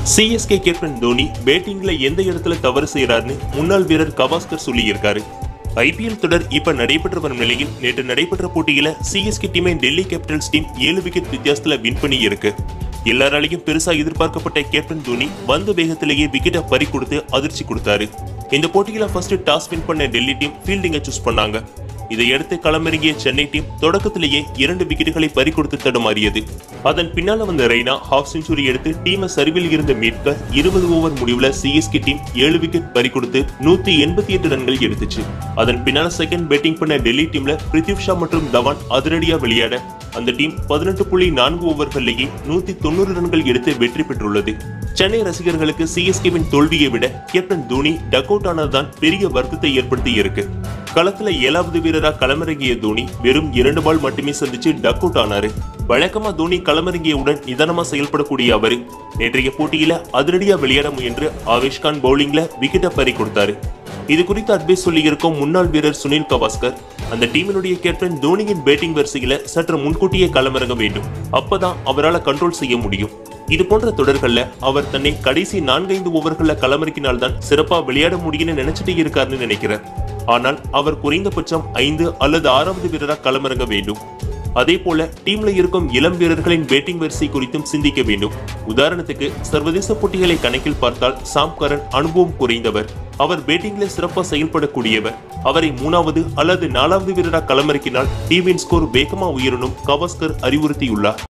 CSK captain Dhoni பேட்டிங்ல எந்த இடத்துல தவறு செய்யறாருன்னு முன்னாள் வீரர் கவாஸ்கர் சொல்லியிருக்காரு ஐபிஎல் தொடர் இப்ப நடைபெற்று வரும் நிலையில் நேற்று நடைபெற்ற போட்டியில சிஎஸ்கே டீமை டெல்லி கேபிட்டல்ஸ் டீம் ஏழு விக்கெட் வித்தியாசத்துல வின் பண்ணி இருக்கு எல்லாராலையும் பெருசா எதிர்பார்க்கப்பட்ட கேப்டன் தோனி வந்த வேகத்திலேயே விக்கெட்டை பறி கொடுத்து அதிர்ச்சி கொடுத்தாரு இந்த போட்டியில ஃபர்ஸ்ட் டாஸ் வின் பண்ண டெல்லி டீம் ஃபீல்டிங்கை சூஸ் பண்ணாங்க இதையடுத்து களமிறங்கிய சென்னை டீம் தொடக்கத்திலேயே இரண்டு விக்கெட்டுகளை பறி கொடுத்து தடுமாறியது அதன் பின்னால வந்த ரெய்னா ஹாஃப் செஞ்சுரி எடுத்து டீமை சரிவில் இருந்து மீட்க இருபது ஓவர் முடிவுல சிஎஸ்கே டீம் ஏழு விக்கெட் பறி கொடுத்து நூத்தி எண்பத்தி எட்டு ரன்கள் எடுத்துச்சு அதன் பின்னால செகண்ட் பேட்டிங் பண்ண டெல்லி டீம்ல பிரித்திவ் ஷா மற்றும் தவான் அதிரடியா விளையாட அந்த டீம் பதினெட்டு புள்ளி நான்கு ஓவர்கள்லேயே நூத்தி தொண்ணூறு ரன்கள் எடுத்து வெற்றி பெற்றுள்ளது சென்னை ரசிகர்களுக்கு சிஎஸ்கேவின் தோல்வியை விட கேப்டன் தோனி டக் அவுட் ஆனதுதான் பெரிய வருத்தத்தை ஏற்படுத்தி இருக்கு களத்துல ஏழாவது வீரரா களமிறங்கிய தோனி வெறும் இரண்டு பால் மட்டுமே சந்திச்சு டக் அவுட் ஆனாரு வழக்கமா தோனி களமிறங்கியவுடன் நிதானமா செயல்படக்கூடிய அவரு நேற்றைய போட்டியில அதிரடியா விளையாட முயன்று ஆவேஷ்கான் பவுலிங்ல விக்கெட்டை பறி கொடுத்தாரு இது குறித்து அட்வைஸ் சொல்லியிருக்கும் முன்னாள் வீரர் சுனில் கவாஸ்கர் அந்த டீமினுடைய கேப்டன் தோனியின் பேட்டிங் வரிசையில சற்று முன்கூட்டியே களமிறங்க வேண்டும் அப்பதான் அவரால் கண்ட்ரோல் செய்ய முடியும் இது போன்ற தொடர்கள்ல அவர் தன்னை கடைசி நான்கைந்து ஓவர்கள்ல களமிறக்கினால்தான் சிறப்பா விளையாட முடியும்னு நினைச்சிட்டு இருக்காருன்னு நினைக்கிறேன் ஆனால் அவர் குறைந்தபட்சம் ஐந்து அல்லது ஆறாவது வீரரா களமிறங்க வேண்டும் அதே போல டீம்ல இருக்கும் இளம் வீரர்களின் பேட்டிங் வரிசை குறித்தும் சிந்திக்க வேண்டும் உதாரணத்துக்கு சர்வதேச போட்டிகளை கணக்கில் பார்த்தால் சாம் கரன் அனுபவம் குறைந்தவர் அவர் பேட்டிங்ல சிறப்பாக செயல்படக்கூடியவர் அவரை மூணாவது அல்லது நாலாவது வீரராக களமிறக்கினால் டீமின் ஸ்கோர் வேகமா உயரணும் கவாஸ்கர் அறிவுறுத்தியுள்ளார்